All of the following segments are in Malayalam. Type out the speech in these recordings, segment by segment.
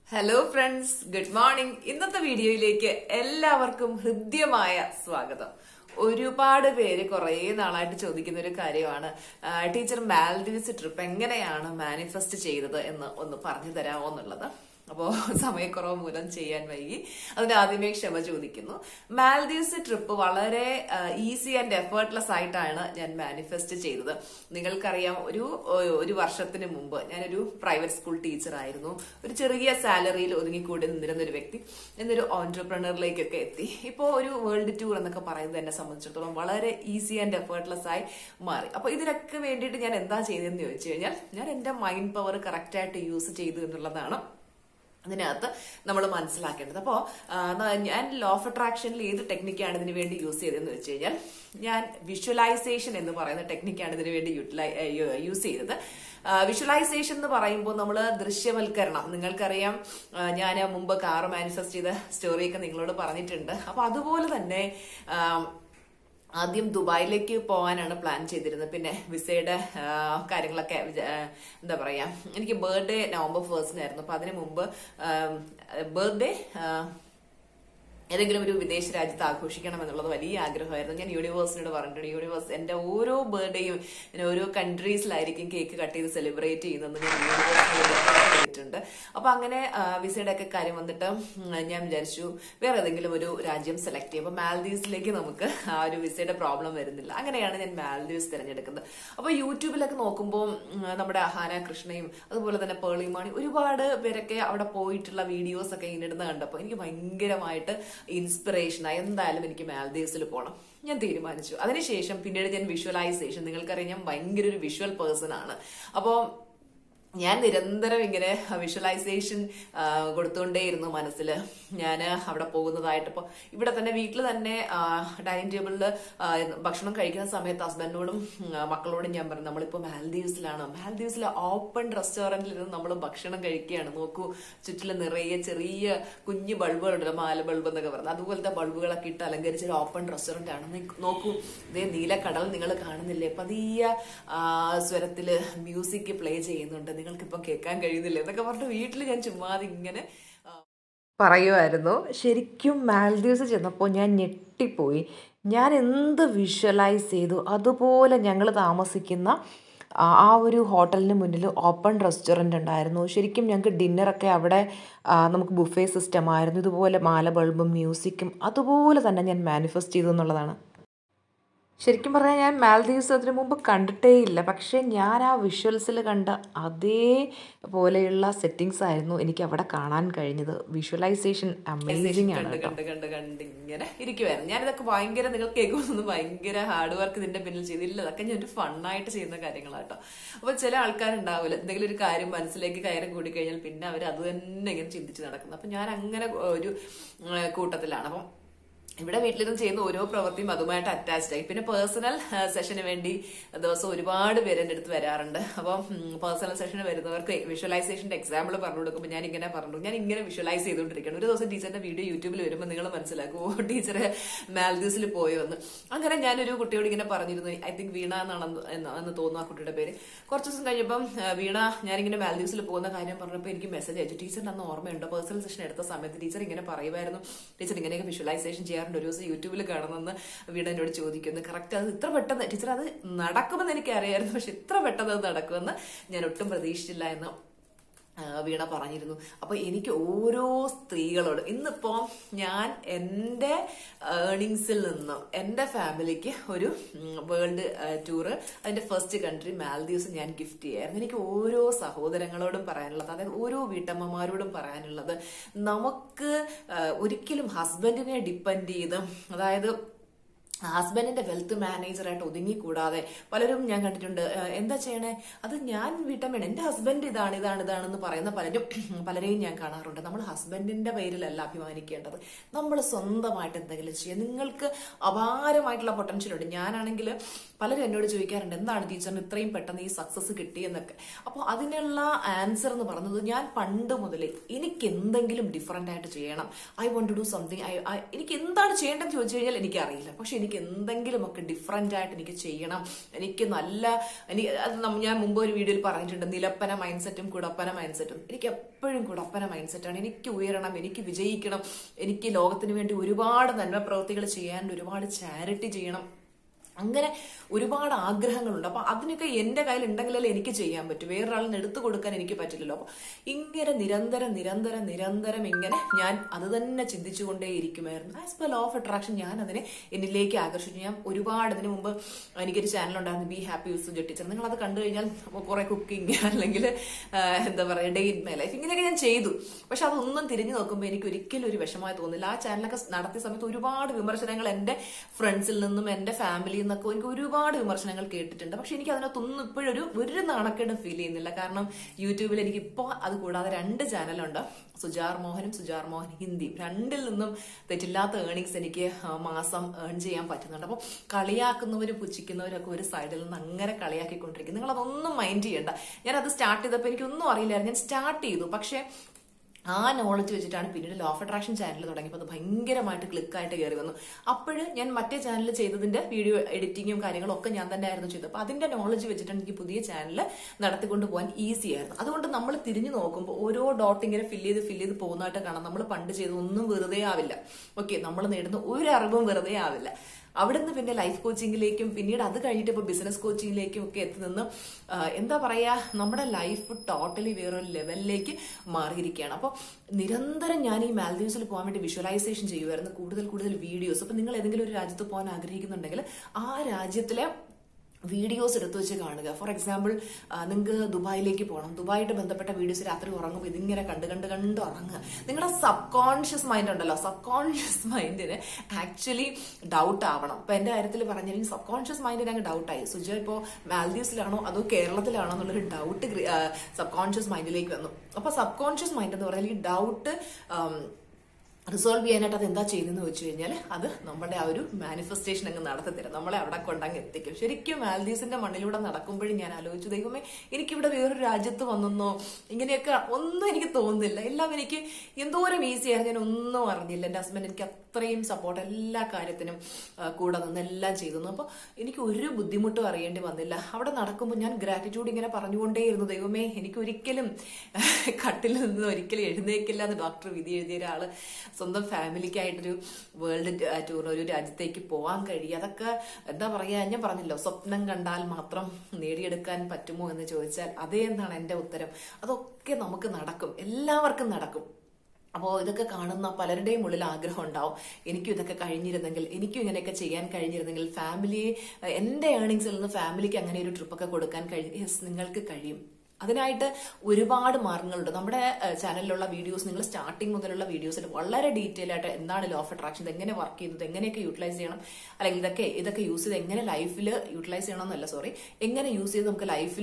ഹലോ ഫ്രണ്ട്സ് ഗുഡ് മോർണിംഗ് ഇന്നത്തെ വീഡിയോയിലേക്ക് എല്ലാവർക്കും ഹൃദ്യമായ സ്വാഗതം ഒരുപാട് പേര് കുറേ നാളായിട്ട് ചോദിക്കുന്ന ഒരു കാര്യമാണ് ആ, ടീച്ചർ മാൽഡീവ്സ് ട്രിപ്പ് എങ്ങനെയാണ് മാനിഫെസ്റ്റ് ചെയ്തത് എന്ന് ഒന്ന് പറഞ്ഞു തരാമോ എന്നുള്ളത് അപ്പോ സമയക്കുറവ് മൂലം ചെയ്യാൻ വൈകി അതിന് ആദ്യമേ ക്ഷമ ചോദിക്കുന്നു മാൽദീവ്സ് ട്രിപ്പ് വളരെ ഈസി ആൻഡ് എഫേർട്ട്ലെസ് ആയിട്ടാണ് ഞാൻ മാനിഫെസ്റ്റ് ചെയ്തത് നിങ്ങൾക്കറിയാം ഒരു ഒരു വർഷത്തിന് മുമ്പ് ഞാനൊരു പ്രൈവറ്റ് സ്കൂൾ ടീച്ചർ ആയിരുന്നു ഒരു ചെറിയ സാലറിയിൽ ഒതുങ്ങിക്കൂടി നിന്നിരുന്ന ഒരു വ്യക്തി എന്നൊരു ഓൺടർപ്രണറിലേക്കൊക്കെ എത്തി ഇപ്പോൾ ഒരു വേൾഡ് ടൂർ എന്നൊക്കെ പറയുന്നത് എന്നെ സംബന്ധിച്ചിടത്തോളം വളരെ ഈസി ആൻഡ് എഫേർട്ട്ലെസ് ആയി മാറി അപ്പൊ ഇതിനൊക്കെ വേണ്ടിയിട്ട് ഞാൻ എന്താ ചെയ്തതെന്ന് ചോദിച്ചു കഴിഞ്ഞാൽ ഞാൻ എന്റെ മൈൻഡ് പവർ കറക്റ്റ് ആയിട്ട് യൂസ് ചെയ്തു എന്നുള്ളതാണ് അതിനകത്ത് നമ്മൾ മനസ്സിലാക്കേണ്ടത് അപ്പോൾ ഞാൻ ലോ ഓഫ് അട്രാക്ഷനിൽ ഏത് ടെക്നിക്കാണ് ഇതിനു വേണ്ടി യൂസ് ചെയ്തതെന്ന് വെച്ച് കഴിഞ്ഞാൽ ഞാൻ വിഷ്വലൈസേഷൻ എന്ന് പറയുന്ന ടെക്നിക്കാണ് ഇതിനു വേണ്ടി യൂട്ടിലൈ യൂസ് ചെയ്തത് വിഷ്വലൈസേഷൻ എന്ന് പറയുമ്പോൾ നമ്മൾ ദൃശ്യവൽക്കരണം നിങ്ങൾക്കറിയാം ഞാൻ മുമ്പ് കാറ് മാനിഫെസ്റ്റ് ചെയ്ത സ്റ്റോറിയൊക്കെ നിങ്ങളോട് പറഞ്ഞിട്ടുണ്ട് അപ്പൊ അതുപോലെ തന്നെ ആ, ആദ്യം ദുബായിലേക്ക് പോകാനാണ് പ്ലാൻ ചെയ്തിരുന്നത് പിന്നെ വിസയുടെ ആ, കാര്യങ്ങളൊക്കെ വിചാ- ആ, എന്താ പറയാ എനിക്ക് ബർത്ത്ഡേ നവംബർ ഫേസ്റ്റിനായിരുന്നു അപ്പൊ അതിനു മുമ്പ് ബർത്ത്ഡേ ഏതെങ്കിലും ഒരു വിദേശ രാജ്യത്ത് ആഘോഷിക്കണം എന്നുള്ളത് വലിയ ആഗ്രഹമായിരുന്നു ഞാൻ യൂണിവേഴ്സിനോട് പറഞ്ഞിട്ടുണ്ട് യൂണിവേഴ്സ് എന്റെ ഓരോ ബർത്ത്ഡേയും ഞാൻ ഓരോ കൺട്രീസിലായിരിക്കും കേക്ക് കട്ട് ചെയ്ത് സെലിബ്രേറ്റ് ചെയ്യുന്നതെന്ന് ഞാൻ യൂണിവേഴ്സിനോട് ചെയ്തിട്ടുണ്ട് അപ്പൊ അങ്ങനെ ആ, വിസയുടെ ഒക്കെ കാര്യം വന്നിട്ട് ഉം, ഞാൻ വിചാരിച്ചു വേറെ ഏതെങ്കിലും ഒരു രാജ്യം സെലക്ട് ചെയ്യും അപ്പൊ മാൽദീവ്സിലേക്ക് നമുക്ക് ആ ഒരു വിസയുടെ പ്രോബ്ലം വരുന്നില്ല അങ്ങനെയാണ് ഞാൻ മാൽദീവ്സ് തിരഞ്ഞെടുക്കുന്നത് അപ്പൊ യൂട്യൂബിലൊക്കെ നോക്കുമ്പോൾ ഉം, നമ്മുടെ അഹാന കൃഷ്ണയും അതുപോലെ തന്നെ പേളിമാണി ഒരുപാട് പേരൊക്കെ അവിടെ പോയിട്ടുള്ള വീഡിയോസ് ഒക്കെ ഇങ്ങനെ ഇടുന്ന കണ്ടപ്പോൾ എനിക്ക് ഭയങ്കരമായിട്ട് ഇൻസ്പിറേഷനായി എന്തായാലും എനിക്ക് മാൽദീവ്സിൽ പോകണം ഞാൻ തീരുമാനിച്ചു അതിനുശേഷം പിന്നീട് ഞാൻ വിഷ്വലൈസേഷൻ നിങ്ങൾക്കറിയാം ഞാൻ ഭയങ്കര ഒരു വിഷ്വൽ പേഴ്സൺ ആണ് അപ്പോൾ ഞാൻ നിരന്തരം ഇങ്ങനെ വിഷ്വലൈസേഷൻ കൊടുത്തുകൊണ്ടേയിരുന്നു മനസ്സിൽ ഞാൻ അവിടെ പോകുന്നതായിട്ട് ഇപ്പോൾ ഇവിടെ തന്നെ വീട്ടിൽ തന്നെ ഡൈനിങ് ടേബിളിൽ ഭക്ഷണം കഴിക്കുന്ന സമയത്ത് ഹസ്ബൻഡിനോടും ഉം, മക്കളോടും ഞാൻ പറഞ്ഞു നമ്മളിപ്പോൾ മാൽദീവ്സിലാണ് മാൽദീവ്സിലെ ഓപ്പൺ റെസ്റ്റോറന്റിൽ ഇരുന്ന് നമ്മൾ ഭക്ഷണം കഴിക്കുകയാണ് നോക്കൂ ചുറ്റിലും നിറയെ ചെറിയ കുഞ്ഞു ബൾബുകളുണ്ടല്ലോ മാല ബൾബ് എന്നൊക്കെ പറയുന്നത് അതുപോലത്തെ ബൾബുകളൊക്കെ ഇട്ട് അലങ്കരിച്ച ഒരു ഓപ്പൺ റെസ്റ്റോറന്റ് ആണ് നിങ്ങ- നോക്കൂ ഇതേ നീലക്കടൽ നിങ്ങൾ കാണുന്നില്ലേ പതിയ ആ, സ്വരത്തില് മ്യൂസിക് പ്ലേ ചെയ്യുന്നുണ്ട് നിങ്ങൾക്കിപ്പം കേൾക്കാൻ കഴിയുന്നില്ല എന്നൊക്കെ പറഞ്ഞിട്ട് വീട്ടിൽ ഞാൻ ചുമ്മാതെ ഇങ്ങനെ ആ, പറയുമായിരുന്നു ശരിക്കും മാൽദീവ്സ് ചെന്നപ്പോൾ ഞാൻ ഞെട്ടിപ്പോയി ഞാൻ എന്ത് വിഷ്വലൈസ് ചെയ്തു അതുപോലെ ഞങ്ങൾ താമസിക്കുന്ന ആ ആ ഒരു ഹോട്ടലിന് മുന്നിൽ ഓപ്പൺ റെസ്റ്റോറൻ്റ് ഉണ്ടായിരുന്നു ശരിക്കും ഞങ്ങൾക്ക് ഡിന്നറൊക്കെ അവിടെ ആ, നമുക്ക് ബുഫേ സിസ്റ്റം ആയിരുന്നു ഇതുപോലെ മാല ബൾബും മ്യൂസിക്കും അതുപോലെ തന്നെ ഞാൻ മാനിഫെസ്റ്റ് ചെയ്തു എന്നുള്ളതാണ് ശരിക്കും പറഞ്ഞാൽ ഞാൻ മാൽദീവ്സ് അതിനു മുമ്പ് കണ്ടിട്ടേ ഇല്ല പക്ഷേ ഞാൻ ആ വിഷ്വൽസിൽ കണ്ട അതേപോലെയുള്ള സെറ്റിങ്സ് ആയിരുന്നു എനിക്ക് അവിടെ കാണാൻ കഴിഞ്ഞത് വിഷ്വലൈസേഷൻ അമേസിങ് ആണ് കണ്ട് കേട്ടോ കണ്ട് കണ്ട് കണ്ട് ഇങ്ങനെ ഇരിക്കുവായിരുന്നു ഞാനിതൊക്കെ ഭയങ്കര നിങ്ങൾ കേൾക്കുമെന്ന് ഭയങ്കര ഹാർഡ് വർക്ക് ഇതിന്റെ പിന്നിൽ ചെയ്തില്ല അതൊക്കെ ഞാൻ ഒരു ഫണ്ണായിട്ട് ചെയ്യുന്ന കാര്യങ്ങളാട്ടോ അപ്പൊ ചില ആൾക്കാരുണ്ടാവില്ല എന്തെങ്കിലും ഒരു കാര്യം മനസ്സിലേക്ക് കയറി കൂടി കഴിഞ്ഞാൽ പിന്നെ അവർ അത് തന്നെ ഇങ്ങനെ ചിന്തിച്ച് നടക്കുന്നത് അപ്പൊ ഞാൻ അങ്ങനെ ഒരു ഉം, കൂട്ടത്തിലാണ് അപ്പം ഇവിടെ വീട്ടിലിരുന്ന് ചെയ്യുന്ന ഓരോ പ്രവൃത്തിയും അതുമായിട്ട് അറ്റാച്ച്ഡ് ആയി പിന്നെ പേഴ്സണൽ സെഷന് വേണ്ടി ദിവസം ഒരുപാട് പേര് എൻ്റെ അടുത്ത് വരാറുണ്ട് അപ്പം പേഴ്സണൽ സെഷന് വരുന്നവർക്ക് വിഷ്വലൈസേഷന്റെ എക്സാമ്പിൾ പറഞ്ഞു കൊടുക്കുമ്പോൾ ഞാൻ ഇങ്ങനെ പറഞ്ഞു ഞാൻ ഇങ്ങനെ വിഷ്വലൈസ് ചെയ്തുകൊണ്ടിരിക്കണം ഒരു ദിവസം ടീച്ചറിന്റെ വീഡിയോ യൂട്യൂബിൽ വരുമ്പോൾ നിങ്ങൾ മനസ്സിലാക്കും ഓ ടീച്ചർ മാൽദീവ്സിൽ പോയോ എന്ന് അങ്ങനെ ഞാനൊരു കുട്ടിയോട് ഇങ്ങനെ പറഞ്ഞിരുന്നു ഐ തിങ്ക് വീണ എന്നാണ് എന്ന് എന്ന് തോന്നുന്നു ആ കുട്ടിയുടെ പേര് കുറച്ച് ദിവസം കഴിഞ്ഞപ്പം ആ, വീണ ഞാനിങ്ങനെ മാൽദീവ്സിൽ പോകുന്ന കാര്യം പറഞ്ഞപ്പോൾ എനിക്ക് മെസ്സേജ് അയച്ചു ടീച്ചറിന് അന്ന് ഓർമ്മയുണ്ടോ പേഴ്സണൽ സെഷൻ എടുത്ത സമയത്ത് ടീച്ചർ ഇങ്ങനെ പറയുമായിരുന്നു ടീച്ചർ ഇങ്ങനെയൊക്കെ വിഷ്വലൈസേഷൻ ചെയ്യാറുണ്ട് ഒരു ദിവസം യൂട്യൂബിൽ കാണുന്നെന്ന് വീണ എന്നോട് ചോദിക്കുന്നു കറക്റ്റ് അത് ഇത്ര പെട്ടെന്ന് ടീച്ചർ അത് നടക്കുമെന്ന് എനിക്ക് അറിയായിരുന്നു പക്ഷെ ഇത്ര പെട്ടെന്ന് അത് നടക്കുമെന്ന് ഞാൻ ഒട്ടും പ്രതീക്ഷിച്ചില്ല എന്ന് ആ, വീണ പറഞ്ഞിരുന്നു അപ്പൊ എനിക്ക് ഓരോ സ്ത്രീകളോട് ഇന്നിപ്പോ ഞാൻ എൻ്റെ ഏർണിങ്സിൽ നിന്നും എൻ്റെ ഫാമിലിക്ക് ഒരു വേൾഡ് ടൂറ് അതിന്റെ ഫസ്റ്റ് കൺട്രി മാൽദീവ്സ് ഞാൻ ഗിഫ്റ്റ് ചെയ്യായിരുന്നു എനിക്ക് ഓരോ സഹോദരങ്ങളോടും പറയാനുള്ളത് അതായത് ഓരോ വീട്ടമ്മമാരോടും പറയാനുള്ളത് നമുക്ക് ആ, ഒരിക്കലും ഹസ്ബൻഡിനെ ഡിപ്പെൻഡ് ചെയ്ത് അതായത് ഹസ്ബൻഡിന്റെ വെൽത്ത് മാനേജറായിട്ട് ഒതുങ്ങിക്കൂടാതെ പലരും ഞാൻ കണ്ടിട്ടുണ്ട് "ഏഹ്, എന്താ ചെയ്യണേ അത് ഞാൻ വീട്ടമ്മയാണ് എന്റെ ഹസ്ബൻഡ് ഇതാണ് ഇതാണ് ഇതാണെന്ന് പറയുന്ന പലരും പലരെയും ഞാൻ കാണാറുണ്ട് നമ്മൾ ഹസ്ബൻഡിന്റെ പേരിലല്ല അഭിമാനിക്കേണ്ടത് നമ്മൾ സ്വന്തമായിട്ട് എന്തെങ്കിലും ചെയ്യുക നിങ്ങൾക്ക് അപാരമായിട്ടുള്ള പൊട്ടൻഷ്യൽ ഉണ്ട് ഞാനാണെങ്കിൽ പലരും എന്നോട് ചോദിക്കാറുണ്ട് എന്താണ് ടീച്ചറിന് ഇത്രയും പെട്ടെന്ന് ഈ സക്സസ് കിട്ടിയെന്നൊക്കെ അപ്പോൾ അതിനുള്ള ആൻസർ എന്ന് പറയുന്നത് ഞാൻ പണ്ട് മുതലേ എനിക്ക് എന്തെങ്കിലും ഡിഫറെന്റ് ആയിട്ട് ചെയ്യണം I want to do something I എനിക്ക് എന്താണ് ചെയ്യേണ്ടതെന്ന് ചോദിച്ചു കഴിഞ്ഞാൽ എനിക്കറിയില്ല പക്ഷെ എനിക്ക് എനിക്ക് എന്തെങ്കിലുമൊക്കെ ഡിഫറെന്റ് ആയിട്ട് എനിക്ക് ചെയ്യണം എനിക്ക് നല്ല എനിക്ക് അത് നമ്മ- ഞാൻ മുമ്പ് ഒരു വീഡിയോയിൽ പറഞ്ഞിട്ടുണ്ട് നിലപ്പന മൈൻഡ് സെറ്റും കുടപ്പന മൈൻഡ് സെറ്റും എനിക്ക് എപ്പോഴും കുടപ്പന മൈൻഡ് സെറ്റാണ് എനിക്ക് ഉയരണം എനിക്ക് വിജയിക്കണം എനിക്ക് ലോകത്തിന് വേണ്ടി ഒരുപാട് നന്മ പ്രവൃത്തികൾ ചെയ്യാൻ ഒരുപാട് ചാരിറ്റി ചെയ്യണം അങ്ങനെ ഒരുപാട് ആഗ്രഹങ്ങളുണ്ട് അപ്പൊ അതിനൊക്കെ എന്റെ കയ്യിൽ ഉണ്ടെങ്കിലല്ലേ എനിക്ക് ചെയ്യാൻ പറ്റൂ വേറൊരാളിന് എടുത്തു കൊടുക്കാൻ എനിക്ക് പറ്റില്ലല്ലോ അപ്പൊ ഇങ്ങനെ നിരന്തരം നിരന്തരം നിരന്തരം ഇങ്ങനെ ഞാൻ അത് തന്നെ ചിന്തിച്ചുകൊണ്ടേ ഇരിക്കുമായിരുന്നു as per law of attraction ഞാൻ അതിനെ എന്നിലേക്ക് ആകർഷിച്ചു ഞാൻ ഒരുപാട് ഇതിനു മുമ്പ് എനിക്കൊരു ചാനൽ ഉണ്ടായിരുന്നു be happy use J teacher നിങ്ങൾ അത് കണ്ടു കഴിഞ്ഞാൽ കുറെ കുക്കിംഗ് അല്ലെങ്കിൽ എന്താ പറയുക ഡേ ഇൻ മൈ ലൈഫ് ഇങ്ങനെയൊക്കെ ഞാൻ ചെയ്തു പക്ഷെ അതൊന്നും തിരിഞ്ഞു നോക്കുമ്പോൾ എനിക്ക് ഒരിക്കലും ഒരു വിഷമമായി തോന്നില്ല ആ ചാനലൊക്കെ നടത്തിയ സമയത്ത് ഒരുപാട് വിമർശനങ്ങൾ എന്റെ ഫ്രണ്ട്സിൽ നിന്നും എന്റെ ഫാമിലിയിൽ നിന്നൊക്കെ എനിക്ക് ഒരുപാട് വിമർശനങ്ങൾ കേട്ടിട്ടുണ്ട് പക്ഷെ എനിക്ക് അതിനകത്തൊന്നും ഇപ്പോഴൊരു ഒരു നാണക്കേടും ഫീൽ ചെയ്യുന്നില്ല കാരണം യൂട്യൂബിൽ എനിക്ക് ഇപ്പോൾ അത് കൂടാതെ രണ്ട് ചാനലുണ്ട് സുജാർ മോഹനും സുജാർ മോഹൻ ഹിന്ദി രണ്ടിൽ നിന്നും തെറ്റില്ലാത്ത ഏണിങ്സ് എനിക്ക് ആ, മാസം ഏൺ ചെയ്യാൻ പറ്റുന്നുണ്ട് അപ്പോൾ കളിയാക്കുന്നവരും പുച്ഛിക്കുന്നവരും ഒക്കെ ഒരു സൈഡിൽ നിന്ന് അങ്ങനെ കളിയാക്കിക്കൊണ്ടിരിക്കും നിങ്ങൾ അതൊന്നും മൈൻഡ് ചെയ്യണ്ട ഞാൻ അത് സ്റ്റാർട്ട് ചെയ്തപ്പോൾ എനിക്കൊന്നും അറിയില്ലായിരുന്നു ഞാൻ സ്റ്റാർട്ട് ചെയ്തു പക്ഷേ ആ നോളജ് വെച്ചിട്ടാണ് പിന്നീട് ലോ ഓഫ് അട്രാക്ഷൻ ചാനൽ തുടങ്ങിയപ്പോൾ അത് ഭയങ്കരമായിട്ട് ക്ലിക്കായിട്ട് കയറി വന്നു അപ്പോഴ് ഞാൻ മറ്റേ ചാനലിൽ ചെയ്തതിന്റെ വീഡിയോ എഡിറ്റിങ്ങും കാര്യങ്ങളും ഒക്കെ ഞാൻ തന്നെ ആയിരുന്നു ചെയ്തത് അപ്പൊ അതിന്റെ നോളജ് വെച്ചിട്ടാണ് എനിക്ക് പുതിയ ചാനൽ നടത്തിക്കൊണ്ട് പോകാൻ ഈസി ആയിരുന്നു അതുകൊണ്ട് നമ്മൾ തിരിഞ്ഞു നോക്കുമ്പോൾ ഓരോ ഡോട്ട് ഇങ്ങനെ ഫില്ല് ചെയ്ത് ഫില്ല് ചെയ്ത് പോകുന്നതായിട്ട് കാണാം നമ്മൾ പണ്ട് ചെയ്ത് ഒന്നും വെറുതെ ആവില്ല ഓക്കെ നമ്മൾ നേടുന്ന ഒരു അറിവും വെറുതെ ആവില്ല അവിടുന്ന് പിന്നെ ലൈഫ് കോച്ചിങ്ങിലേക്കും പിന്നീട് അത് കഴിഞ്ഞിട്ട് ഇപ്പോൾ ബിസിനസ് കോച്ചിങ്ങിലേക്കും ഒക്കെ എത്തി നിന്ന് ആ, എന്താ പറയാ നമ്മുടെ ലൈഫ് ടോട്ടലി വേറൊരു ലെവലിലേക്ക് മാറിയിരിക്കുകയാണ് അപ്പോൾ നിരന്തരം ഞാൻ ഈ മാൽദീവ്സിൽ പോകാൻ വേണ്ടി വിഷ്വലൈസേഷൻ ചെയ്യുമായിരുന്നു കൂടുതൽ കൂടുതൽ വീഡിയോസ് അപ്പൊ നിങ്ങൾ ഏതെങ്കിലും ഒരു രാജ്യത്ത് പോകാൻ ആഗ്രഹിക്കുന്നുണ്ടെങ്കിൽ ആ രാജ്യത്തിലെ വീഡിയോസ് എടുത്തു വെച്ച് കാണുക ഫോർ എക്സാമ്പിൾ നിങ്ങൾക്ക് ദുബായിലേക്ക് പോകണം ദുബായിട്ട് ബന്ധപ്പെട്ട വീഡിയോസ് രാത്രി ഉറങ്ങുമ്പോൾ ഇതിങ്ങനെ കണ്ട് കണ്ട് കണ്ട് ഉറങ്ങുക നിങ്ങളുടെ സബ് കോൺഷ്യസ് മൈൻഡ് ഉണ്ടല്ലോ സബ് കോൺഷ്യസ് മൈൻഡിന് ആക്ച്വലി ഡൗട്ട് ആവണം ഇപ്പൊ എന്റെ കാര്യത്തിൽ പറഞ്ഞാൽ സബ് കോൺഷ്യസ് മൈൻഡിന് അങ്ങ് ഡൗട്ടായി സുജ ഇപ്പോൾ മാൽദീവ്സിലാണോ അതോ കേരളത്തിലാണോ എന്നുള്ളൊരു ഡൗട്ട് സബ് കോൺഷ്യസ് മൈൻഡിലേക്ക് വന്നു അപ്പൊ സബ് കോൺഷ്യസ് മൈൻഡ് എന്ന് പറഞ്ഞാൽ ഈ ഡൗട്ട് റിസോൾവ് ചെയ്യാനായിട്ട് അത് എന്താ ചെയ്യുന്നതെന്ന് വെച്ച് കഴിഞ്ഞാൽ അത് നമ്മുടെ ആ ഒരു മാനിഫെസ്റ്റേഷൻ അങ്ങ് നടത്തി തരും നമ്മളെ അവിടെ കൊണ്ടങ്ങ് എത്തിക്കും ശരിക്കും മാൽദീവ്സിന്റെ മണ്ണിലൂടെ നടക്കുമ്പോഴും ഞാൻ ആലോചിച്ചു ദൈവമേ എനിക്കിവിടെ വേറൊരു രാജ്യത്ത് വന്നെന്നോ ഇങ്ങനെയൊക്കെ ഒന്നും എനിക്ക് തോന്നുന്നില്ല എല്ലാം എനിക്ക് എന്തോരം ഈസി ആയിരുന്നു ഞാൻ ഒന്നും അറിഞ്ഞില്ല എന്റെ ഹസ്ബൻഡ് എനിക്ക് അത്രയും സപ്പോർട്ട് എല്ലാ കാര്യത്തിനും ആ, കൂടെ നിന്ന് എല്ലാം ചെയ്തു അപ്പൊ എനിക്ക് ഒരു ബുദ്ധിമുട്ടും അറിയേണ്ടി വന്നില്ല അവിടെ നടക്കുമ്പോൾ ഞാൻ ഗ്രാറ്റിറ്റ്യൂഡ് ഇങ്ങനെ പറഞ്ഞുകൊണ്ടേയിരുന്നു ദൈവമേ എനിക്ക് ഒരിക്കലും കട്ടിൽ നിന്ന് ഒരിക്കലും എഴുന്നേക്കില്ല എന്ന് ഡോക്ടർ വിധി എഴുതിയ ഒരാള് സ്വന്തം ഫാമിലിക്കായിട്ടൊരു വേൾഡ് ടൂർ ഒരു രാജ്യത്തേക്ക് പോകാൻ കഴിയും അതൊക്കെ എന്താ പറയാ ഞാൻ പറഞ്ഞല്ലോ സ്വപ്നം കണ്ടാൽ മാത്രം നേടിയെടുക്കാൻ പറ്റുമോ എന്ന് ചോദിച്ചാൽ അതേ എന്നാണ് എന്റെ ഉത്തരം അതൊക്കെ നമുക്ക് നടക്കും എല്ലാവർക്കും നടക്കും അപ്പോൾ ഇതൊക്കെ കാണുന്ന പലരുടെയും ഉള്ളിൽ ആഗ്രഹം ഉണ്ടാവും എനിക്കും ഇതൊക്കെ കഴിഞ്ഞിരുന്നെങ്കിൽ എനിക്കും ഇങ്ങനെയൊക്കെ ചെയ്യാൻ കഴിഞ്ഞിരുന്നെങ്കിൽ ഫാമിലി എന്റെ ഏണിങ്സിൽ നിന്ന് ഫാമിലിക്ക് അങ്ങനെ ഒരു ട്രിപ്പൊക്കെ കൊടുക്കാൻ കഴിയും യെസ് നിങ്ങൾക്ക് കഴിയും അതിനായിട്ട് ഒരുപാട് മാർഗങ്ങളുണ്ട് നമ്മുടെ ഏഹ്, ചാനലിലുള്ള വീഡിയോസ് നിങ്ങൾ സ്റ്റാർട്ടിങ് മുതലുള്ള വീഡിയോസിൽ വളരെ ഡീറ്റെയിൽ ആയിട്ട് എന്താണ് ലോ ഓഫ് അട്രാക്ഷൻ ഇത് എങ്ങനെ വർക്ക് ചെയ്യുന്നത് എങ്ങനെയൊക്കെ യൂട്ടിലൈസ് ചെയ്യണം അല്ലെങ്കിൽ ഇതൊക്കെ ഇതൊക്കെ യൂസ് ചെയ്ത് എങ്ങനെ ലൈഫിൽ യൂട്ടിലൈസ് ചെയ്യണം എന്നല്ല സോറി എങ്ങനെ യൂസ് ചെയ്ത് നമുക്ക് ലൈഫിൽ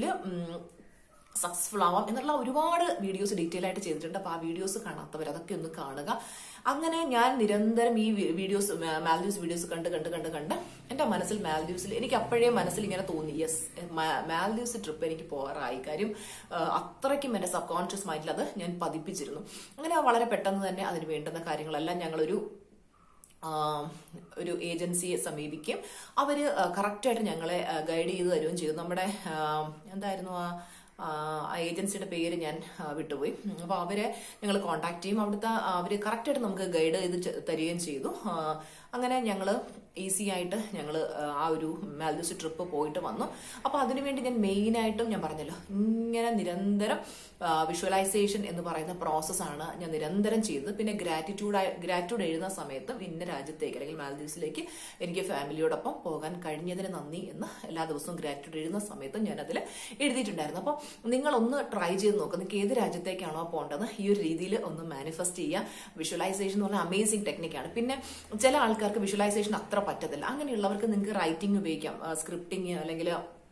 സക്സസ്ഫുൾ ആവാം എന്നുള്ള ഒരുപാട് വീഡിയോസ് ഡീറ്റെയിൽ ആയിട്ട് ചെയ്തിട്ടുണ്ട് അപ്പൊ ആ വീഡിയോസ് കാണാത്തവർ അതൊക്കെ ഒന്ന് കാണുക അങ്ങനെ ഞാൻ നിരന്തരം ഈ വീഡിയോസ് മാൽദീവ്സ് വീഡിയോസ് കണ്ട് കണ്ട് കണ്ട് കണ്ട് എന്റെ മനസ്സിൽ മാൽദീവ്സിൽ എനിക്ക് അപ്പോഴേ മനസ്സിൽ ഇങ്ങനെ തോന്നി യെസ് മാൽദീവ്സ് ട്രിപ്പ് എനിക്ക് പോകാറായി കാര്യം ആ, അത്രയ്ക്കും എന്റെ സബ് കോൺഷ്യസ് മൈൻഡിൽ അത് ഞാൻ പതിപ്പിച്ചിരുന്നു അങ്ങനെ വളരെ പെട്ടെന്ന് തന്നെ അതിന് വേണ്ടുന്ന കാര്യങ്ങളെല്ലാം ഞങ്ങളൊരു ആ, ഒരു ഏജൻസിയെ സമീപിക്കും അവര് കറക്റ്റായിട്ട് ഞങ്ങളെ ഗൈഡ് ചെയ്ത് തരുകയും ചെയ്തു നമ്മുടെ ആ, എന്തായിരുന്നു ആ ആ ഏജൻസിയുടെ പേര് ഞാൻ ആ, വിട്ടുപോയി അപ്പൊ അവരെ ഞങ്ങൾ കോണ്ടാക്ട് ചെയ്യും അവിടുത്തെ അവര് കറക്റ്റായിട്ട് നമുക്ക് ഗൈഡ് ചെയ്ത് ചെ- തരികയും ചെയ്തു ആ, അങ്ങനെ ഞങ്ങൾ ഈസി ആയിട്ട് ഞങ്ങൾ ആ ഒരു മാൽദീവ്സ് ട്രിപ്പ് പോയിട്ട് വന്നു അപ്പൊ അതിനുവേണ്ടി ഞാൻ മെയിൻ ആയിട്ടും ഞാൻ പറഞ്ഞല്ലോ ഇങ്ങനെ നിരന്തരം വിഷ്വലൈസേഷൻ എന്ന് പറയുന്ന പ്രോസസ്സാണ് ഞാൻ നിരന്തരം ചെയ്തത് പിന്നെ ഗ്രാറ്റിറ്റ്യൂഡ് ഗ്രാറ്റിറ്റ്യൂഡ് എഴുതുന്ന സമയത്ത് ഇന്ന രാജ്യത്തേക്ക് അല്ലെങ്കിൽ മാൽദീവ്സിലേക്ക് എനിക്ക് ഫാമിലിയോടൊപ്പം പോകാൻ കഴിഞ്ഞതിന് നന്ദി എന്ന് എല്ലാ ദിവസവും ഗ്രാറ്റിറ്റ്യൂഡ് എഴുതുന്ന സമയത്ത് ഞാൻ അതിൽ എഴുതിയിട്ടുണ്ടായിരുന്നു അപ്പോൾ നിങ്ങളൊന്ന് ട്രൈ ചെയ്ത് നോക്കുക നിങ്ങൾക്ക് ഏത് രാജ്യത്തേക്കാണോ പോകേണ്ടത് ഈ ഒരു രീതിയിൽ ഒന്ന് മാനിഫെസ്റ്റ് ചെയ്യുക വിഷ്വലൈസേഷൻ എന്ന് പറഞ്ഞാൽ അമേസിംഗ് ടെക്നിക്കാണ് പിന്നെ ചില ആൾക്കാർക്ക് വിഷ്വലൈസേഷൻ അത്ര പറ്റത്തില്ല അങ്ങനെയുള്ളവർക്ക് നിങ്ങൾക്ക് റൈറ്റിംഗ് ഉപയോഗിക്കാം സ്ക്രിപ്റ്റിംഗ് അല്ലെങ്കിൽ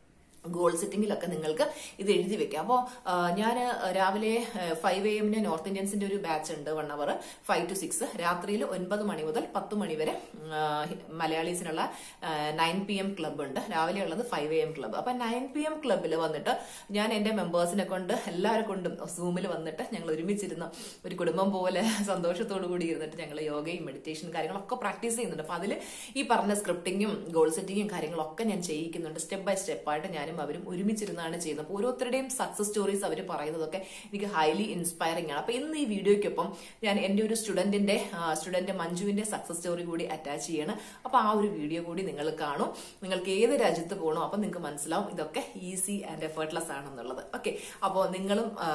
ഗോൾ സെറ്റിംഗിലൊക്കെ നിങ്ങൾക്ക് ഇത് എഴുതി വെക്കാം അപ്പോൾ ഞാൻ രാവിലെ ഫൈവ് എ എമ്മിന് നോർത്ത് ഇന്ത്യൻസിന്റെ ഒരു ബാച്ച് ഉണ്ട് one hour five to six രാത്രിയിൽ ഒൻപത് മണി മുതൽ പത്ത് മണി വരെ ആ, മലയാളീസിനുള്ള നയൻ പി എം ക്ലബ്ബ് ഉണ്ട് രാവിലെ ഉള്ളത് ഫൈവ് എ എം ക്ലബ്ബ് അപ്പൊ നയൻ പി എം ക്ലബ്ബിൽ വന്നിട്ട് ഞാൻ എന്റെ മെമ്പേഴ്സിനെ കൊണ്ട് എല്ലാവരെ കൊണ്ടും സൂമിൽ വന്നിട്ട് ഞങ്ങൾ ഒരുമിച്ചിരുന്ന് ഒരു കുടുംബം പോലെ സന്തോഷത്തോടു കൂടി ഇരുന്നിട്ട് ഞങ്ങൾ യോഗയും മെഡിറ്റേഷൻ കാര്യങ്ങളൊക്കെ പ്രാക്ടീസ് ചെയ്യുന്നുണ്ട് അപ്പൊ അതിൽ ഈ പറഞ്ഞ സ്ക്രിപ്റ്റിങ്ങും ഗോൾ സെറ്റിങ്ങും കാര്യങ്ങളൊക്കെ ഞാൻ ചെയ്യിക്കുന്നുണ്ട് സ്റ്റെപ്പ് ബൈ സ്റ്റെപ്പ് ആയിട്ട് ഞാനും അവരും ഒരുമിച്ചിരുന്നാണ് ചെയ്യുന്നത് അപ്പോൾ ഓരോരുത്തരുടെയും സക്സസ് സ്റ്റോറീസ് അവർ പറയുന്നതൊക്കെ എനിക്ക് ഹൈലി ഇൻസ്പയറിംഗ് ആണ് അപ്പൊ ഇന്ന് ഈ വീഡിയോയ്ക്കൊപ്പം ഞാൻ എന്റെ ഒരു സ്റ്റുഡന്റിന്റെ സ്റ്റുഡന്റ് മഞ്ജുവിന്റെ സക്സസ് സ്റ്റോറി കൂടി അറ്റാച്ച് ചെയ്യാണ് അപ്പൊ ആ ഒരു വീഡിയോ കൂടി നിങ്ങൾ കാണും നിങ്ങൾക്ക് ഏത് രാജ്യത്ത് പോകണോ അപ്പൊ നിങ്ങൾക്ക് മനസ്സിലാവും ഇതൊക്കെ ഈസി ആൻഡ് എഫേർട്ട്ലെസ് ആണെന്നുള്ളത് ഓക്കെ അപ്പോൾ നിങ്ങളും ആ,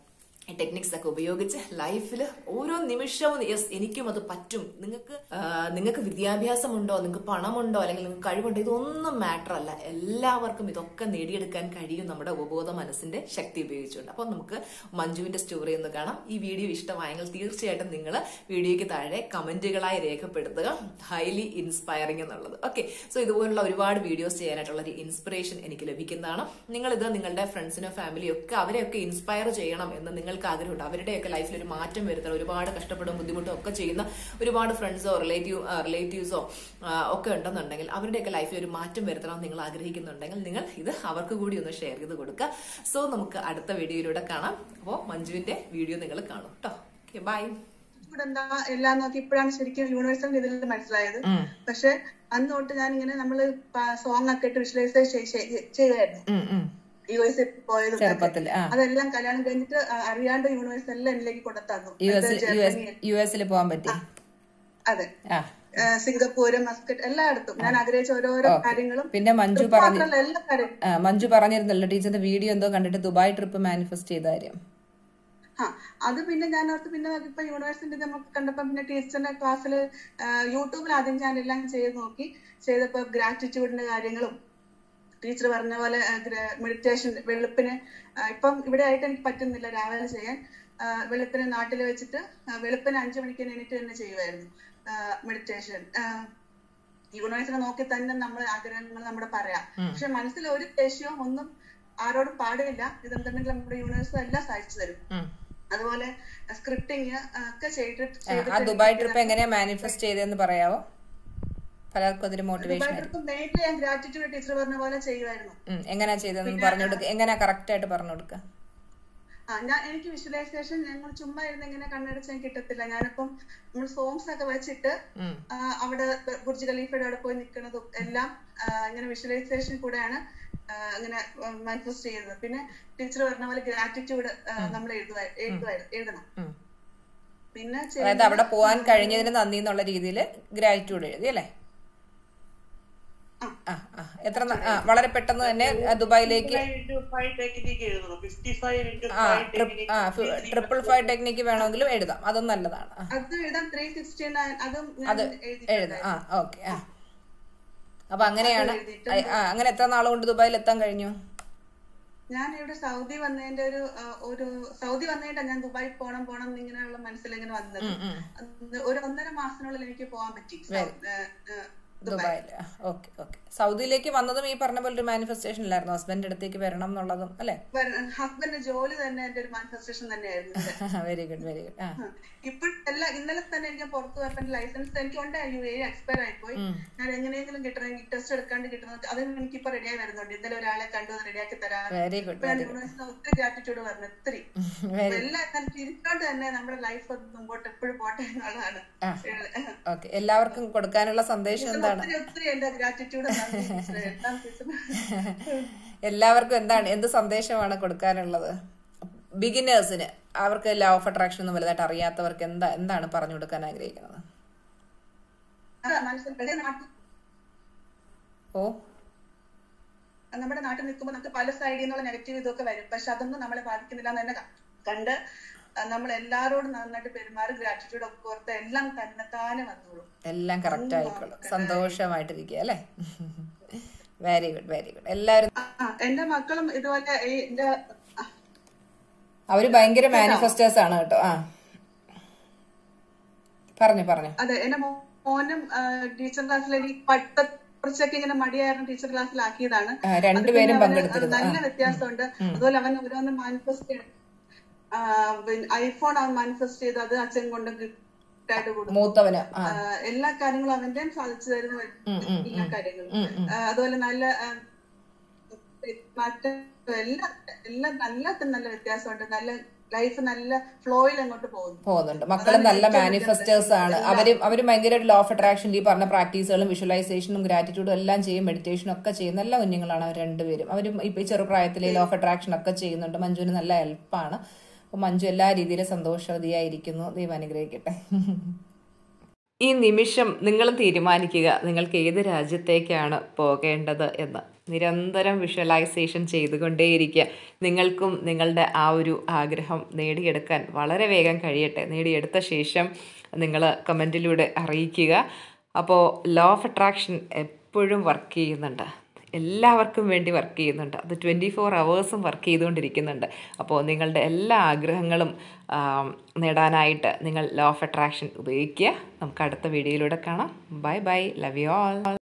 ഈ ടെക്നിക്സ് ഒക്കെ ഉപയോഗിച്ച് ലൈഫിൽ ഓരോ നിമിഷവും യെസ് എനിക്കും അത് പറ്റും നിങ്ങൾക്ക് ആ, നിങ്ങൾക്ക് വിദ്യാഭ്യാസമുണ്ടോ നിങ്ങൾക്ക് പണമുണ്ടോ അല്ലെങ്കിൽ നിങ്ങൾക്ക് കഴിവുണ്ടോ ഇതൊന്നും മാറ്റർ അല്ല എല്ലാവർക്കും ഇതൊക്കെ നേടിയെടുക്കാൻ കഴിയും നമ്മുടെ ഉപബോധ മനസ്സിന്റെ ശക്തി ഉപയോഗിച്ചുകൊണ്ട് അപ്പോൾ നമുക്ക് മഞ്ജുവിന്റെ സ്റ്റോറി ഒന്ന് കാണാം ഈ വീഡിയോ ഇഷ്ടമായെങ്കിൽ തീർച്ചയായിട്ടും നിങ്ങൾ വീഡിയോയ്ക്ക് താഴെ കമന്റുകളായി രേഖപ്പെടുത്തുക ഹൈലി ഇൻസ്പയറിംഗ് എന്നുള്ളത് ഓക്കെ സോ ഇതുപോലുള്ള ഒരുപാട് വീഡിയോസ് ചെയ്യാനായിട്ടുള്ള ഒരു ഇൻസ്പിറേഷൻ എനിക്ക് ലഭിക്കുന്നതാണ് നിങ്ങൾ ഇത് നിങ്ങളുടെ ഫ്രണ്ട്സിനോ ഫാമിലിയോ ഒക്കെ അവരെയൊക്കെ ഇൻസ്പയർ ചെയ്യണം എന്ന് നിങ്ങൾക്ക് ആഗ്രഹമുണ്ട് അവരുടെയൊക്കെ ലൈഫിൽ ഒരു മാറ്റം വരുത്തണം ഒരുപാട് കഷ്ടപ്പെടും ബുദ്ധിമുട്ടും ഒക്കെ ചെയ്യുന്ന ഒരുപാട് ഫ്രണ്ട്സോ റിലേറ്റീവ് റിലേറ്റീവ്സോ ഒക്കെ ഉണ്ടെന്നുണ്ടെങ്കിൽ അവരുടെയൊക്കെ ലൈഫിൽ ഒരു മാറ്റം വരുത്തണം എന്ന് നിങ്ങൾ ആഗ്രഹിക്കുന്നുണ്ടെങ്കിൽ നിങ്ങൾ ഇത് അവർക്ക് കൂടി ഒന്ന് ഷെയർ ചെയ്ത് കൊടുക്കുക സോ നമുക്ക് അടുത്ത വീഡിയോയിലൂടെ കാണാം അപ്പോൾ മഞ്ജുവിന്റെ വീഡിയോ നിങ്ങൾ കാണും കേട്ടോ ഓക്കെ ബൈ ഇവിടെ എന്താ എല്ലാം നോക്കി ഇപ്പോഴാണ് ശരിക്കും യൂണിവേഴ്സൽ ഇതിൽ മനസ്സിലായത് പക്ഷെ അന്ന് തൊട്ട് ഞാൻ ഇങ്ങനെ നമ്മള് സോങ് ഒക്കെ ഇട്ട് വിഷ്വലൈസ് ചെയ്യുമായിരുന്നു യു എസ് പോയത് ചെറുപ്പത്തിൽ ആ അതെല്ലാം കല്യാണം കഴിഞ്ഞിട്ട് അ- അറിയാണ്ട് യൂണിവേഴ്സ് എല്ലാം എന്നിലേക്ക് കൊണ്ടുത്തന്നു U S U S U എസിൽ പോകാൻ പറ്റി അതെ ആ ആ, സിംഗപ്പൂര് മസ്കറ്റ് എല്ലായിടത്തും ഞാൻ ആഗ്രഹിച്ച ഓരോരോ കാര്യങ്ങളും പിന്നെ മഞ്ജു trip പറഞ്ഞു മാത്രമല്ല എല്ലാ കാര്യവും ആ, മഞ്ജു പറഞ്ഞിരുന്നല്ലോ ടീച്ചറിന്റെ വീഡിയോ എന്തോ കണ്ടിട്ട് ദുബായ് ട്രിപ്പ് മാനിഫെസ്റ്റ് ചെയ്ത കാര്യം ആ അത് പിന്നെ ഞാൻ ഓർത്ത് പിന്നെ ഇപ്പൊ യൂണിവേഴ്സിറ്റി നമുക്ക് കണ്ടപ്പോ പിന്നെ ടീച്ചറിന്റെ ക്ലാസ്സിൽ യൂട്യൂബിൽ ആദ്യം ഞാൻ എല്ലാം ചെയ്ത് നോക്കി ചെയ്തപ്പോ ഗ്രാറ്റിറ്റ്യൂഡിന്റെ കാര്യങ്ങളും ടീച്ചർ പറഞ്ഞ പോലെ മെഡിറ്റേഷൻ വെളുപ്പിന് ആ, ഇപ്പം ഇവിടെ ആയിട്ട് എനിക്ക് പറ്റുന്നില്ല രാവിലെ ചെയ്യാൻ ആ, വെളുപ്പിന് നാട്ടിൽ വെച്ചിട്ട് ആ, വെളുപ്പിന് അഞ്ചു മണിക്ക് എണീറ്റ് തന്നെ ചെയ്യുമായിരുന്നു മെഡിറ്റേഷൻ യൂണിവേഴ്സിനെ നോക്കി തന്നെ നമ്മൾ ആഗ്രഹങ്ങൾ നമ്മുടെ പറയാം പക്ഷെ മനസ്സിൽ ഒരു ദേഷ്യവും ഒന്നും ആരോടും പാടില്ല ഇതെന്തുണ്ടെങ്കിലും നമ്മുടെ യൂണിവേഴ്സ് എല്ലാം സഹായിച്ചു തരും ഉം. അതുപോലെ സ്ക്രിപ്റ്റിങ് ഒക്കെ ചെയ്തിട്ട് ആ ദുബായ് ട്രിപ്പ് എങ്ങനെയാ മാനിഫെസ്റ്റ് ചെയ്തതെന്ന് പറയാവോ പലർക്കും അതൊരു മോട്ടിവേഷൻ ആയിരിക്കും മെയിൻലി ഞാൻ ഗ്രാറ്റിറ്റ്യൂഡ് ടീച്ചർ പറഞ്ഞ പോലെ ചെയ്യുമായിരുന്നു ഉം, എങ്ങനെയാ ചെയ്തതെന്ന് പറഞ്ഞു കൊടുക്കുക എങ്ങനെയാ കറക്റ്റ് ആയിട്ട് പറഞ്ഞു കൊടുക്കുക ആ ഞാൻ എനിക്ക് വിഷ്വലൈസേഷൻ ഞങ്ങൾ ചുമ്മാ ഇരുന്ന് ഇങ്ങനെ കണ്ണടച്ചാൽ കിട്ടത്തില്ല ഞാനിപ്പം നമ്മൾ സോങ്സ് ഒക്കെ വെച്ചിട്ട് ഉം. ആ, അവിടെ ബുർജ് ഖലീഫയുടെ അവിടെ പോയി നിൽക്കുന്നതും എല്ലാം ആ, ഇങ്ങനെ വിഷ്വലൈസേഷൻ കൂടെയാണ് ആ, ഇങ്ങനെ മാനിഫെസ്റ്റ് ചെയ്യുന്നത് പിന്നെ ടീച്ചർ പറഞ്ഞ പോലെ ഗ്രാറ്റിറ്റ്യൂഡ് നമ്മൾ എഴുതുക എഴുതുക എഴുതണം ഉം. പിന്നെ അതായത് അവിടെ പോകാൻ കഴിഞ്ഞതിന് നന്ദി എന്നുള്ള രീതിയിൽ ഗ്രാറ്റിറ്റ്യൂഡ് എഴുതി അല്ലേ ആ ആ എത്ര ന- ആ, വളരെ പെട്ടെന്ന് തന്നെ ആ, ദുബായിലേക്ക് ആ ട്രിപ്പ് ആ ട്രിപ്പിൾ ഫൈവ് ടെക്നിക്ക് വേണമെങ്കിലും എഴുതാം അതും നല്ലതാണ് ആ, അത് എഴുതാൻ ത്രീ സിക്സ്റ്റി നയൻ അതും ഞാൻ എഴുതി എഴുതാം ആ ഓക്കെ ആ അപ്പൊ അങ്ങനെയാണ് ആ അങ്ങനെ എത്ര നാൾ കൊണ്ട് ദുബായിൽ എത്താൻ കഴിഞ്ഞു ഞാൻ ഇവിടെ സൗദി വന്നതിന്റെ ഒരു ആ, ഒരു സൗദി വന്നതിന്റെ ഞാൻ ദുബായി പോണം പോണം എന്നിങ്ങനെയുള്ള മനസ്സിൽ ഇങ്ങനെ വന്നത് അന്ന് ഒരു ഒന്നര മാസത്തിനുള്ളിൽ എനിക്ക് പോകാൻ പറ്റി സൗ- ആ, ആ, ദുബായിൽ ഓക്കെ ഓക്കെ സൗദിയിലേക്ക് വന്നതും ഈ പറഞ്ഞ പോലെ ഒരു മാനിഫെസ്റ്റേഷൻ ഇല്ലായിരുന്നു ഹസ്ബൻഡ് അടുത്തേക്ക് വരണം എന്നുള്ളതും അല്ലേ ഹസ്ബൻഡ് ജോലി തന്നെ എന്റെ ഒരു മാനിഫെസ്റ്റേഷൻ തന്നെയായിരുന്നു വെരി ഗുഡ് വെരി ഗുഡ് ആ ഇപ്പോഴല്ല ഇന്നലെ തന്നെ എനിക്ക് പുറത്തു പോയപ്പോ എന്റെ ലൈസൻസ് എനിക്ക് ഉണ്ട് യു എ എക്സ്പയർ ആയിപ്പോയി ഞാൻ എങ്ങനെയെങ്കിലും കിട്ടണമെങ്കിൽ ടെസ്റ്റ് എടുക്കാണ്ട് കിട്ടുന്നത് അത് എനിക്കിപ്പോ റെഡിയായി വരുന്നുണ്ട് ഇന്നലെ ഒരാളെ കണ്ടു അത് റെഡിയാക്കി തരാം വെരി ഗുഡ് ഇപ്പൊ ഞാൻ യൂണിവേഴ്സിന് ഒത്തിരി ഗ്രാറ്റിറ്റ്യൂഡ് പറഞ്ഞു ഒത്തിരി വെരി എല്ലാം എന്നാൽ ചിരിച്ചോണ്ട് തന്നെ നമ്മുടെ ലൈഫ് മുമ്പോട്ട് എപ്പോഴും പോട്ടെ എന്നുള്ളതാണ് ആ. ഓക്കെ എല്ലാവർക്കും കൊടുക്കാനുള്ള സന്ദേശം എന്താണ് ഒത്തിരി ഒത്തിരി എന്റെ ഗ്രാറ്റിറ്റ്യൂഡ് എല്ലാം ടീച്ചർ എല്ലാവർക്കും എന്താണ് എന്ത് സന്ദേശമാണ് കൊടുക്കാനുള്ളത് ബിഗിനേഴ്സിന് അവർക്ക് ലോ ഓഫ് അട്രാക്ഷൻ ഒന്നും വലുതായിട്ട് അറിയാത്തവർക്ക് എന്താ എന്താണ് പറഞ്ഞു കൊടുക്കാൻ ആഗ്രഹിക്കുന്നത് മനസ്സിൽ നാട്ടിൽ ഓ നമ്മുടെ നാട്ടിൽ നിൽക്കുമ്പോൾ നമുക്ക് പല സൈഡിൽ നിന്നുള്ള നെഗറ്റീവ് ഇതൊക്കെ വരും പക്ഷെ അതൊന്നും നമ്മളെ ബാധിക്കുന്നില്ല എന്ന് തന്നെ ക- കണ്ട് ആ, നമ്മൾ എല്ലാരോടും നന്നായിട്ട് പെരുമാറി ഗ്രാറ്റിറ്റ്യൂഡ് ഒക്കെ ഓർത്ത് എല്ലാം തന്നെത്താനെ വന്നോളും എല്ലാം കറക്റ്റ് ആയിക്കോളും സന്തോഷമായിട്ടിരിക്കുക അല്ലേ വെരി ഗുഡ് വെരി ഗുഡ് എല്ലാവരും ആ, ആ, എന്റെ മക്കളും ഇതുപോലെ ഈ എന്റെ ആ, അവര് ഭയങ്കര മാനിഫെസ്റ്റേഴ്സ് ആണ് കേട്ടോ ആ പറഞ്ഞു പറഞ്ഞു അതെ എന്റെ മോ- മോനും ടീച്ചർ ക്ലാസ്സിൽ എനിക്ക് പഠിത്ത കുറച്ചൊക്കെ ഇങ്ങനെ മടിയായിരുന്നു ടീച്ചർ ക്ലാസ്സിലാക്കിയതാണ് ആ, രണ്ടുപേരും അത് പിന്നെ അവന് പങ്കെടുത്തിരുന്നു. നല്ല വ്യത്യാസമുണ്ട് അതുപോലെ അവൻ ഓരോന്ന് മാനിഫെസ്റ്റ് ഐഫോൺ അവൻ മാനിഫെസ്റ്റ് ചെയ്ത് അത് അച്ഛൻ കൊണ്ട് ഗിഫ്റ്റായിട്ട് കൊടുത്തു മൂത്തവന് ആ ആ, എല്ലാ കാര്യങ്ങളും അവന്റെയും സാധിച്ചു തരുന്ന എല്ലാ കാര്യങ്ങളും ആ, അതുപോലെ നല്ല ആ, മറ്റ് എല്ലാ എല്ലാം എല്ലാത്തിനും നല്ല വ്യത്യാസമുണ്ട് നല്ല ലൈഫ് നല്ല ഫ്ലോയിൽ അങ്ങോട്ട് പോകുന്നു പോകുന്നുണ്ട് മക്കള് നല്ല മാനിഫെസ്റ്റേഴ്സ് ആണ് അവര് അവര് ഭയങ്കര ലോ ഓഫ് അട്രാക്ഷൻ ഈ പറഞ്ഞ പ്രാക്ടീസുകളും വിഷ്വലൈസേഷനും ഗ്രാറ്റിറ്റ്യൂഡും എല്ലാം ചെയ്യും മെഡിറ്റേഷനും ഒക്കെ ചെയ്യുന്ന നല്ല കുഞ്ഞുങ്ങളാണ് അവർ രണ്ടുപേരും അവരും ഇപ്പൊ ഈ ചെറുപ്രായത്തിലെ ലോ ഓഫ് അട്രാക്ഷൻ ഒക്കെ ചെയ്യുന്നുണ്ട് മഞ്ജുവിന് നല്ല ഹെൽപ്പാണ് അപ്പൊ മഞ്ജു എല്ലാ രീതിയിലും സന്തോഷവതിയായിരിക്കുന്നു ദൈവം അനുഗ്രഹിക്കട്ടെ ഈ നിമിഷം നിങ്ങളും തീരുമാനിക്കുക നിങ്ങൾക്ക് ഏത് രാജ്യത്തേക്കാണ് പോകേണ്ടത് എന്ന് നിരന്തരം വിഷ്വലൈസേഷൻ ചെയ്തുകൊണ്ടേയിരിക്കുക നിങ്ങൾക്കും നിങ്ങളുടെ ആ ഒരു ആഗ്രഹം നേടിയെടുക്കാൻ വളരെ വേഗം കഴിയട്ടെ നേടിയെടുത്ത ശേഷം നിങ്ങൾ കമൻറ്റിലൂടെ അറിയിക്കുക അപ്പോൾ ലോ ഓഫ് അട്രാക്ഷൻ എപ്പോഴും വർക്ക് ചെയ്യുന്നുണ്ട് എല്ലാവർക്കും വേണ്ടി വർക്ക് ചെയ്യുന്നുണ്ട് അത് ട്വൻറ്റി ഫോർ അവേഴ്സും വർക്ക് ചെയ്തുകൊണ്ടിരിക്കുന്നുണ്ട് അപ്പോൾ നിങ്ങളുടെ എല്ലാ ആഗ്രഹങ്ങളും ആം, നേടാനായിട്ട് നിങ്ങൾ ലോ ഓഫ് അട്രാക്ഷൻ ഉപയോഗിക്കുക നമുക്ക് അടുത്ത വീഡിയോയിലൂടെ കാണാം bye bye love you all